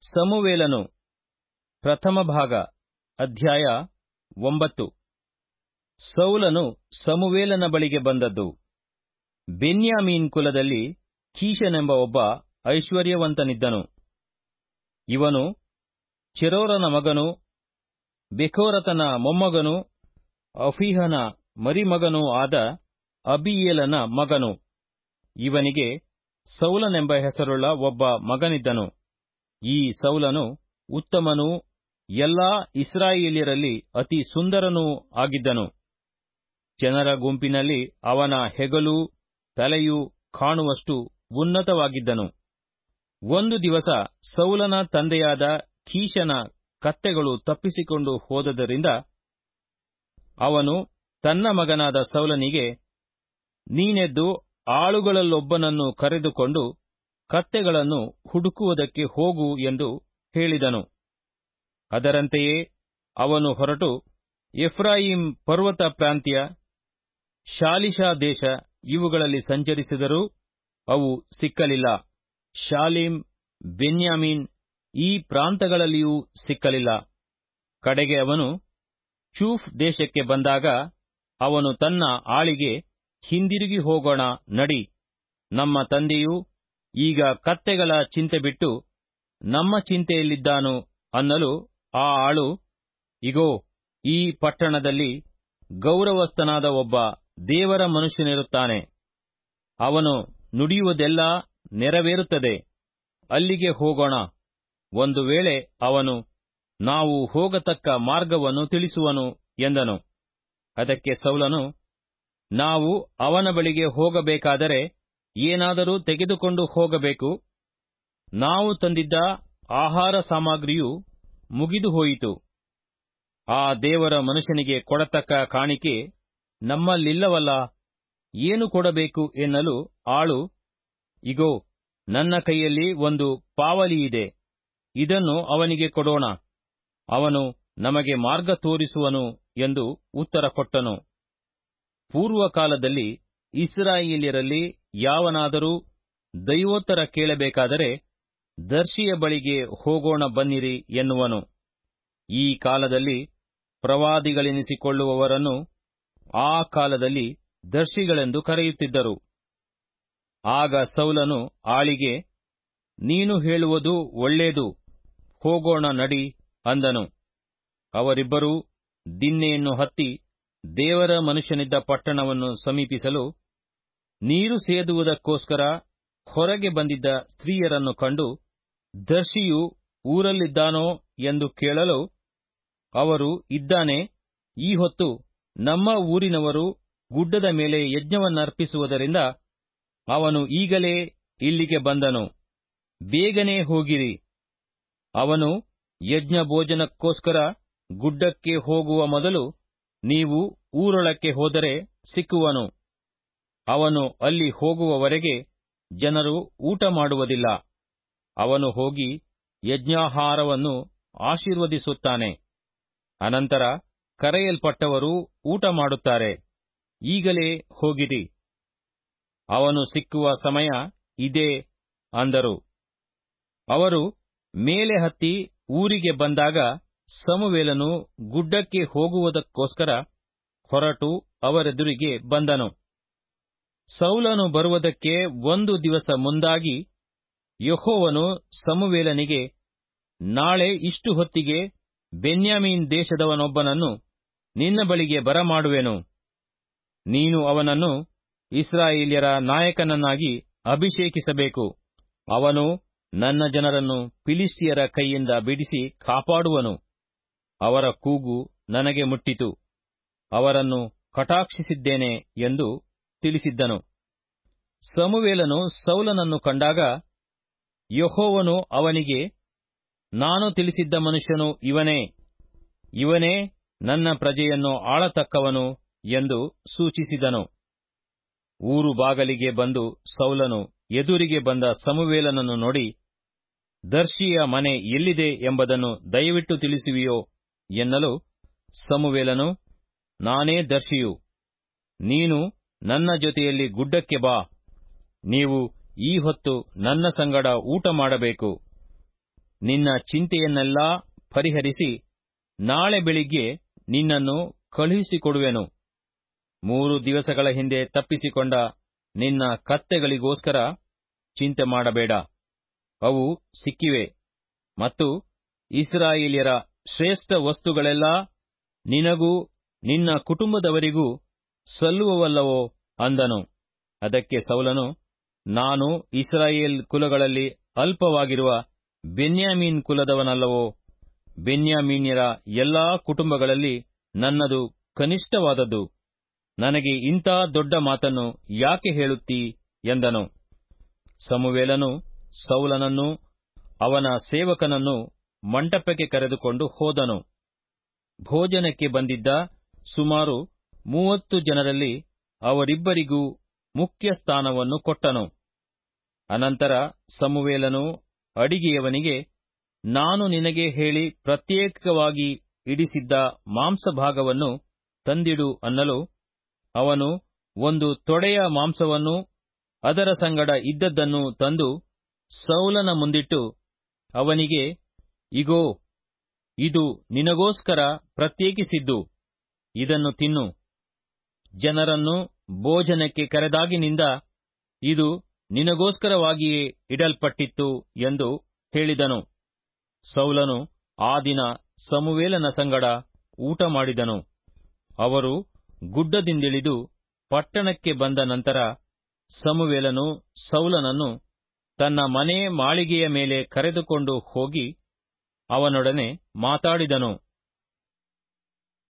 ಸಮುವೇಲನು ಪ್ರಥಮ ಭಾಗ ಅಧ್ಯಾಯ ಒಂಬತ್ತು ಸೌಲನು ಸಮುವೇಲನ ಬಳಿಗೆ ಬಂದದ್ದು ಬೆನ್ಯಾಮೀನ್ ಕುಲದಲ್ಲಿ ಕೀಷನೆಂಬ ಒಬ್ಬ ಐಶ್ವರ್ಯವಂತನಿದ್ದನು ಇವನು ಚೆರೋರನ ಮಗನು ಬೆಕೋರತನ ಮೊಮ್ಮಗನು ಅಫೀಹನ ಮರಿಮಗನೂ ಆದ ಅಬೀಯೇಲನ ಮಗನು ಇವನಿಗೆ ಸೌಲನೆಂಬ ಹೆಸರುಳ್ಳ ಒಬ್ಬ ಮಗನಿದ್ದನು ಈ ಸೌಲನು ಉತ್ತಮನೂ ಎಲ್ಲಾ ಇಸ್ರಾಯೇಲ್ಯರಲ್ಲಿ ಅತಿ ಸುಂದರನೂ ಆಗಿದ್ದನು ಜನರ ಗುಂಪಿನಲ್ಲಿ ಅವನ ಹೆಗಲೂ ತಲೆಯೂ ಕಾಣುವಷ್ಟು ಉನ್ನತವಾಗಿದ್ದನು ಒಂದು ದಿವಸ ಸೌಲನ ತಂದೆಯಾದ ಕೀಷನ ಕತ್ತೆಗಳು ತಪ್ಪಿಸಿಕೊಂಡು ಹೋದದರಿಂದ ಅವನು ತನ್ನ ಮಗನಾದ ಸೌಲನಿಗೆ ನೀನೆದ್ದು ಆಳುಗಳಲ್ಲೊಬ್ಬನನ್ನು ಕರೆದುಕೊಂಡು ಕತ್ತೆಗಳನ್ನು ಹುಡುಕುವುದಕ್ಕೆ ಹೋಗು ಎಂದು ಹೇಳಿದನು ಅದರಂತೆಯೇ ಅವನು ಹೊರಟು ಎಫ್ರಾಯಿಂ ಪರ್ವತ ಪ್ರಾಂತ್ಯ ಶಾಲಿಷಾ ದೇಶ ಇವುಗಳಲ್ಲಿ ಸಂಚರಿಸಿದರೂ ಅವು ಸಿಕ್ಕಲಿಲ್ಲ ಶಾಲಿಂ ಬೆನ್ಯಾಮೀನ್ ಈ ಪ್ರಾಂತಗಳಲ್ಲಿಯೂ ಸಿಕ್ಕಲಿಲ್ಲ ಕಡೆಗೆ ಅವನು ಚೂಫ್ ದೇಶಕ್ಕೆ ಬಂದಾಗ ಅವನು ತನ್ನ ಆಳಿಗೆ ಹಿಂದಿರುಗಿ ಹೋಗೋಣ ನಡಿ ನಮ್ಮ ತಂದೆಯು ಈಗ ಕತ್ತೆಗಳ ಚಿಂತೆ ಬಿಟ್ಟು ನಮ್ಮ ಚಿಂತೆಯಲ್ಲಿದ್ದಾನು ಅನ್ನಲು ಆ ಆಳು ಇಗೋ ಈ ಪಟ್ಟಣದಲ್ಲಿ ಗೌರವಸ್ಥನಾದ ಒಬ್ಬ ದೇವರ ಮನುಷ್ಯನಿರುತ್ತಾನೆ ಅವನು ನುಡಿಯುವುದೆಲ್ಲ ನೆರವೇರುತ್ತದೆ ಅಲ್ಲಿಗೆ ಹೋಗೋಣ ಒಂದು ವೇಳೆ ಅವನು ನಾವು ಹೋಗತಕ್ಕ ಮಾರ್ಗವನ್ನು ತಿಳಿಸುವನು ಎಂದನು ಅದಕ್ಕೆ ಸೌಲನು ನಾವು ಅವನ ಬಳಿಗೆ ಹೋಗಬೇಕಾದರೆ ಏನಾದರೂ ತೆಗೆದುಕೊಂಡು ಹೋಗಬೇಕು ನಾವು ತಂದಿದ್ದ ಆಹಾರ ಸಾಮಗ್ರಿಯು ಮುಗಿದು ಹೋಯಿತು ಆ ದೇವರ ಮನುಷ್ಯನಿಗೆ ಕೊಡತಕ್ಕ ಕಾಣಿಕೆ ನಮ್ಮಲ್ಲಿಲ್ಲವಲ್ಲ ಏನು ಕೊಡಬೇಕು ಎನ್ನಲು ಆಳು ಇಗೋ ನನ್ನ ಕೈಯಲ್ಲಿ ಒಂದು ಪಾವಲಿಯಿದೆ ಇದನ್ನು ಅವನಿಗೆ ಕೊಡೋಣ ಅವನು ನಮಗೆ ಮಾರ್ಗ ತೋರಿಸುವನು ಎಂದು ಉತ್ತರ ಕೊಟ್ಟನು ಪೂರ್ವಕಾಲದಲ್ಲಿ ಇಸ್ರಾಯೇಲ್ಯರಲ್ಲಿ ಯಾವನಾದರೂ ದೈವೋತ್ತರ ಕೇಳಬೇಕಾದರೆ ದರ್ಶಿಯ ಬಳಿಗೆ ಹೋಗೋಣ ಬನ್ನಿರಿ ಎನ್ನುವನು ಈ ಕಾಲದಲ್ಲಿ ಪ್ರವಾದಿಗಳೆನಿಸಿಕೊಳ್ಳುವವರನ್ನು ಆ ಕಾಲದಲ್ಲಿ ದರ್ಶಿಗಳೆಂದು ಕರೆಯುತ್ತಿದ್ದರು ಆಗ ಸೌಲನು ಆಳಿಗೆ ನೀನು ಹೇಳುವುದು ಒಳ್ಳೇದು ಹೋಗೋಣ ನಡಿ ಅಂದನು ಅವರಿಬ್ಬರೂ ದಿನ್ನೆಯನ್ನು ಹತ್ತಿ ದೇವರ ಮನುಷ್ಯನಿದ್ದ ಪಟ್ಟಣವನ್ನು ಸಮೀಪಿಸಲು ನೀರು ಸೇದುವುದಕ್ಕೋಸ್ಕರ ಹೊರಗೆ ಬಂದಿದ್ದ ಸ್ತ್ರೀಯರನ್ನು ಕಂಡು ದರ್ಶಿಯು ಊರಲ್ಲಿದ್ದಾನೋ ಎಂದು ಕೇಳಲು ಅವರು ಇದ್ದಾನೆ ಈ ಹೊತ್ತು ನಮ್ಮ ಊರಿನವರು ಗುಡ್ಡದ ಮೇಲೆ ಯಜ್ಞವನ್ನರ್ಪಿಸುವುದರಿಂದ ಅವನು ಈಗಲೇ ಇಲ್ಲಿಗೆ ಬಂದನು ಬೇಗನೆ ಹೋಗಿರಿ ಅವನು ಯಜ್ಞ ಭೋಜನಕ್ಕೋಸ್ಕರ ಗುಡ್ಡಕ್ಕೆ ಹೋಗುವ ಮೊದಲು ನೀವು ಊರೊಳಕ್ಕೆ ಹೋದರೆ ಸಿಕ್ಕುವನು ಅವನು ಅಲ್ಲಿ ಹೋಗುವವರೆಗೆ ಜನರು ಊಟ ಮಾಡುವುದಿಲ್ಲ ಅವನು ಹೋಗಿ ಯಜ್ಞಾಹಾರವನ್ನು ಆಶೀರ್ವದಿಸುತ್ತಾನೆ ಅನಂತರ ಕರೆಯಲ್ಪಟ್ಟವರು ಊಟ ಮಾಡುತ್ತಾರೆ ಈಗಲೇ ಹೋಗಿರಿ ಅವನು ಸಿಕ್ಕುವ ಸಮಯ ಇದೇ ಅಂದರು ಅವರು ಮೇಲೆ ಹತ್ತಿ ಊರಿಗೆ ಬಂದಾಗ ಸಮುವೇಲನು ಗುಡ್ಡಕ್ಕೆ ಹೋಗುವುದಕ್ಕೋಸ್ಕರ ಹೊರಟು ಅವರೆದುರಿಗೆ ಬಂದನು ಸೌಲನು ಬರುವುದಕ್ಕೆ ಒಂದು ದಿವಸ ಮುಂದಾಗಿ ಯಹೋವನು ಸಮುವೇಲನಿಗೆ ನಾಳೆ ಇಷ್ಟು ಹೊತ್ತಿಗೆ ಬೆನ್ಯಾಮೀನ್ ದೇಶದವನೊಬ್ಬನನ್ನು ನಿನ್ನ ಬಳಿಗೆ ಬರಮಾಡುವೆನು ನೀನು ಅವನನ್ನು ಇಸ್ರಾಯೇಲ್ಯರ ನಾಯಕನನ್ನಾಗಿ ಅಭಿಷೇಕಿಸಬೇಕು ಅವನು ನನ್ನ ಜನರನ್ನು ಫಿಲಿಸ್ಟಿಯರ ಕೈಯಿಂದ ಬಿಡಿಸಿ ಕಾಪಾಡುವನು ಅವರ ಕೂಗು ನನಗೆ ಮುಟ್ಟಿತು ಅವರನ್ನು ಕಟಾಕ್ಷಿಸಿದ್ದೇನೆ ಎಂದು ತಿಳಿಸಿದ್ದನು ಸಮುವೇಲನು ಸೌಲನನ್ನು ಕಂಡಾಗ ಯಹೋವನು ಅವನಿಗೆ ನಾನು ತಿಳಿಸಿದ್ದ ಮನುಷ್ಯನು ಇವನೇ ಇವನೇ ನನ್ನ ಪ್ರಜೆಯನ್ನು ಆಳತಕ್ಕವನು ಎಂದು ಸೂಚಿಸಿದನು ಊರು ಬಾಗಲಿಗೆ ಬಂದು ಸೌಲನು ಎದುರಿಗೆ ಬಂದ ಸಮುವೇಲನನ್ನು ನೋಡಿ ದರ್ಶಿಯ ಮನೆ ಎಲ್ಲಿದೆ ಎಂಬುದನ್ನು ದಯವಿಟ್ಟು ತಿಳಿಸುವಿಯೋ ಎನ್ನಲು ಸಮುವೇಲನು ನಾನೇ ದರ್ಶಿಯು ನೀನು ನನ್ನ ಜೊತೆಯಲ್ಲಿ ಗುಡ್ಡಕ್ಕೆ ಬಾ ನೀವು ಈ ಹೊತ್ತು ನನ್ನ ಸಂಗಡ ಊಟ ಮಾಡಬೇಕು ನಿನ್ನ ಚಿಂತೆಯನ್ನೆಲ್ಲಾ ಪರಿಹರಿಸಿ ನಾಳೆ ಬೆಳಿಗ್ಗೆ ನಿನ್ನನ್ನು ಕಳುಹಿಸಿಕೊಡುವೆನು ಮೂರು ದಿವಸಗಳ ಹಿಂದೆ ತಪ್ಪಿಸಿಕೊಂಡ ನಿನ್ನ ಕತ್ತೆಗಳಿಗೋಸ್ಕರ ಚಿಂತೆ ಮಾಡಬೇಡ ಅವು ಸಿಕ್ಕಿವೆ ಮತ್ತು ಇಸ್ರಾಯೇಲ್ಯರ ಶ್ರೇಷ್ಠ ವಸ್ತುಗಳೆಲ್ಲ ನಿನಗೂ ನಿನ್ನ ಕುಟುಂಬದವರಿಗೂ ಸಲ್ಲುವವಲ್ಲವೋ ಅಂದನು ಅದಕ್ಕೆ ಸೌಲನು ನಾನು ಇಸ್ರಾಯೇಲ್ ಕುಲಗಳಲ್ಲಿ ಅಲ್ಪವಾಗಿರುವ ಬೆನ್ಯಾಮೀನ್ ಕುಲದವನಲ್ಲವೋ ಬೆನ್ಯಾಮೀನ್ಯರ ಎಲ್ಲಾ ಕುಟುಂಬಗಳಲ್ಲಿ ನನ್ನದು ಕನಿಷ್ಠವಾದದ್ದು ನನಗೆ ಇಂಥ ದೊಡ್ಡ ಮಾತನ್ನು ಯಾಕೆ ಹೇಳುತ್ತೀ ಎಂದನು ಸಮುವೇಲನು ಸೌಲನನ್ನು ಅವನ ಸೇವಕನನ್ನು ಮಂಟಪಕ್ಕೆ ಕರೆದುಕೊಂಡು ಹೋದನು ಭೋಜನಕ್ಕೆ ಬಂದಿದ್ದ ಸುಮಾರು ಮೂವತ್ತು ಜನರಲ್ಲಿ ಅವರಿಬ್ಬರಿಗೂ ಮುಖ್ಯ ಸ್ಥಾನವನ್ನು ಕೊಟ್ಟನು ಅನಂತರ ಸಮುವೇಲನು ಅಡಿಗೆಯವನಿಗೆ ನಾನು ನಿನಗೆ ಹೇಳಿ ಪ್ರತ್ಯೇಕವಾಗಿ ಇಡಿಸಿದ್ದ ಮಾಂಸಭಾಗವನ್ನು ತಂದಿಡು ಅನ್ನಲು ಅವನು ಒಂದು ತೊಡೆಯ ಮಾಂಸವನ್ನು ಅದರ ಸಂಗಡ ಇದ್ದದ್ದನ್ನು ತಂದು ಸೌಲನ ಮುಂದಿಟ್ಟು ಅವನಿಗೆ ಇಗೋ ಇದು ನಿನಗೋಸ್ಕರ ಪ್ರತ್ಯೇಕಿಸಿದ್ದು ಇದನ್ನು ತಿನ್ನು ಜನರನ್ನು ಭೋಜನಕ್ಕೆ ಕರೆದಾಗಿನಿಂದ ಇದು ನಿನಗೋಸ್ಕರವಾಗಿಯೇ ಇಡಲ್ಪಟ್ಟಿತ್ತು ಎಂದು ಹೇಳಿದನು ಸೌಲನು ಆ ದಿನ ಸಮುವೇಲನ ಸಂಗಡ ಊಟ ಮಾಡಿದನು ಅವರು ಗುಡ್ಡದಿಂದಿಳಿದು ಪಟ್ಟಣಕ್ಕೆ ಬಂದ ನಂತರ ಸಮುವೇಲನು ಸೌಲನನ್ನು ತನ್ನ ಮನೆ ಮಾಳಿಗೆಯ ಮೇಲೆ ಕರೆದುಕೊಂಡು ಹೋಗಿ ಅವನೊಡನೆ ಮಾತಾಡಿದನು